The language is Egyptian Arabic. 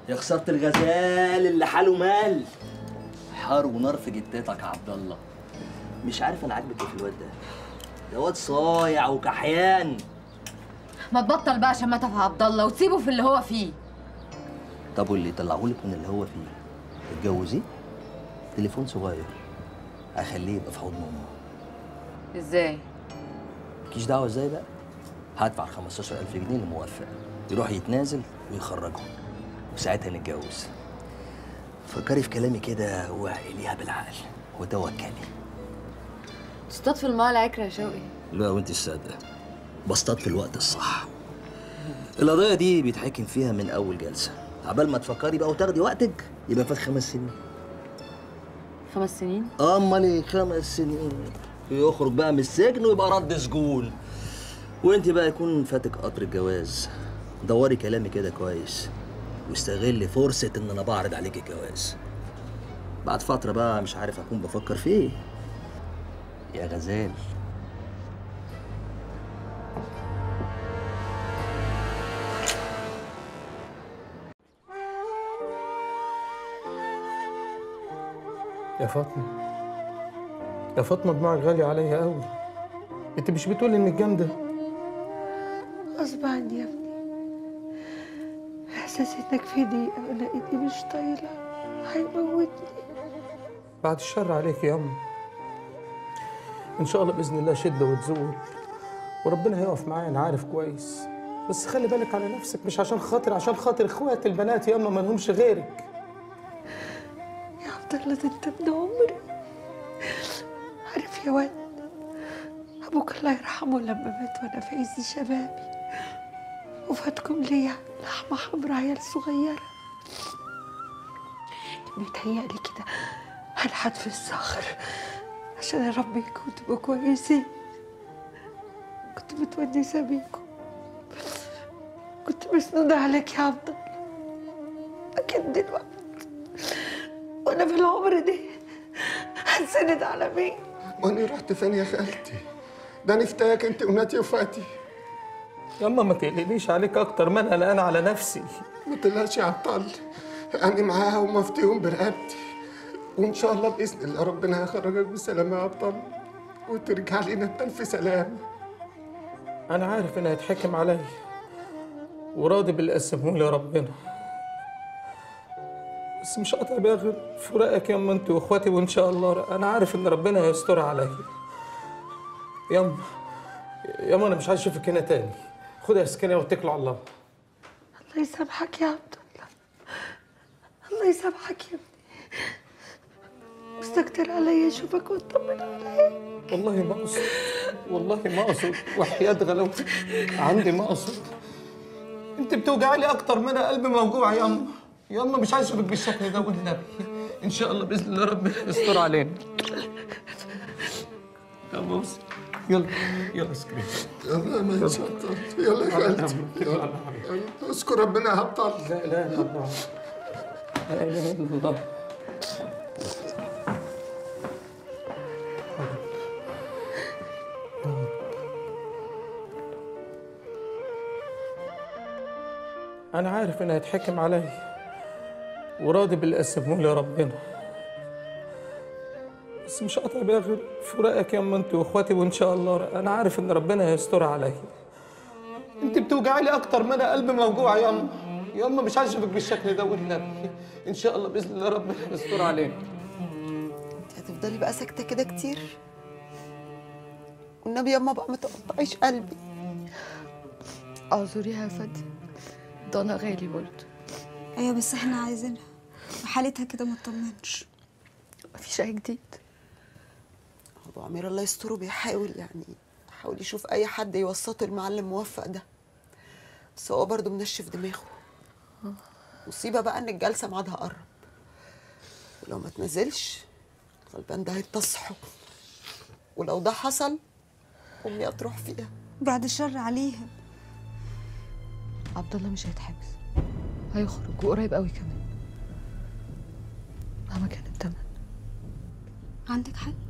يا خساره الغزال اللي حاله مال حار ونار في جتتك يا عبد الله مش عارف انا عاجبك ايه في الواد ده ده واد صايع وكحيان ما تبطل بقى شماتة في عبد الله وتسيبه في اللي هو فيه طب واللي يطلعهولك من اللي هو فيه تتجوزيه تليفون صغير اخليه يبقى في حضن امه ازاي مالكيش دعوه ازاي بقى هدفع 15000 جنيه لموفق يروح يتنازل ويخرجهم وساعتها نتجوز فكري في كلامي كده واعقليها بالعقل وتوكلي تصطاد في الماء العكرة يا شوقي لا وانت الصادقه بسطات في الوقت الصح القضيه دي بيتحكم فيها من اول جلسه عبال ما تفكري بقى وتاخدي وقتك يبقى فات خمس سنين خمس سنين امال ايه خمس سنين يخرج بقى من السجن ويبقى رد سجون وانت بقى يكون فاتك قطر الجواز دوري كلامي كده كويس واستغلي فرصة ان انا بعرض عليك الجواز بعد فترة بقى مش عارف اكون بفكر في ايه يا غزال يا فاطمة يا فاطمة دموعك غالية عليا قوي انت مش بتقولي انك جامدة غصب عني يا ابني احساس انك في ضيقه وانا ايدي مش طايله هيموتني بعد الشر عليك يا أم إن شاء الله بإذن الله شدة وتزول وربنا هيقف معايا أنا عارف كويس بس خلي بالك على نفسك مش عشان خاطر عشان خاطر إخواتي البنات يا أما ما لهمش غيرك يا عبد الله ده انت ابن عمري عارف يا واد ابوك الله يرحمه لما مات وانا في عز شبابي وفاتكم ليا لحمه حمرا عيال صغيره بيتهيألي كده هنحت في الصخر عشان اربيكم وتبقوا كويسين كنت متونسه بيكم كنت مسنودة عليك يا عبد الله لكن دلوقتي وانا في العمر ده هنسند على مين وانا رحت فين يا خالتي ده انا فتاك انت وناتي وفاتي يا أما ما تقلقنيش عليك أكتر ما أنا قلقان على نفسي ما تقلقش يا عطال انا معاها ومفتيهم برقبتي وان شاء الله باذن الله ربنا هيخرجك بالسلامه يا عطال وترجع لنا بألف سلام أنا عارف إن هيتحكم عليا وراضي باللي قسمه لي ربنا بس مش قاطع بيها غير فراقك يا أما أنت وإخواتي وإن شاء الله أنا عارف إن ربنا هيستر عليا ياما ياما أنا مش عايز أشوفك هنا تاني خدها يا سكينة واتكلوا على الله الله يسامحك يا عبد الله الله يسامحك يا ابني مستكتر عليا اشوفك واطمن عليك والله ما أقصد والله ما أقصد وحياة غلاوتك عندي ما أقصد أنت بتوجعي لي أكتر من أنا قلبي موجوع يا أما يا أما مش عايز أشوفك بالشكل ده والنبي إن شاء الله بإذن الله ربنا يستر علينا يا بص يلا يلا سكرين يلا ما يتشطر يلا يا خالتي يلا اذكر ربنا يا عطال لا اله الا الله لا اله الا الله أنا عارف إن هيتحكم عليا وراضي باللي قسمه لي ربنا بس مش قاطع بيها غير فراقك يا أما أنت وإخواتي وإن شاء الله أنا عارف إن ربنا هيستر عليا أنت بتوجعي لي أكتر ما أنا قلبي موجوع يا أما يا أما مش عايز أشوفك بالشكل ده والنبي إن شاء الله بإذن الله ربنا يستر علينا انت هتفضلي بقى ساكته كده كتير والنبي ياما بقى ما تقطعيش قلبي اعذريها يا فادي ده انا غالي برضه ايوه بس احنا عايزينها وحالتها كده ما تطمنش مفيش اي جديد ابو عمير الله يستره بيحاول يعني حاول يشوف اي حد يوسطه المعلم موفق ده بس هو برضه منشف دماغه مصيبه بقى ان الجلسه ميعادها قرب ولو ما تنزلش الغلبان ده هيتصحوا ولو ده حصل امي هتروح فيها بعد الشر عليها عبد الله مش هيتحبس هيخرج وقريب قوي كمان مهما كان التمن عندك حق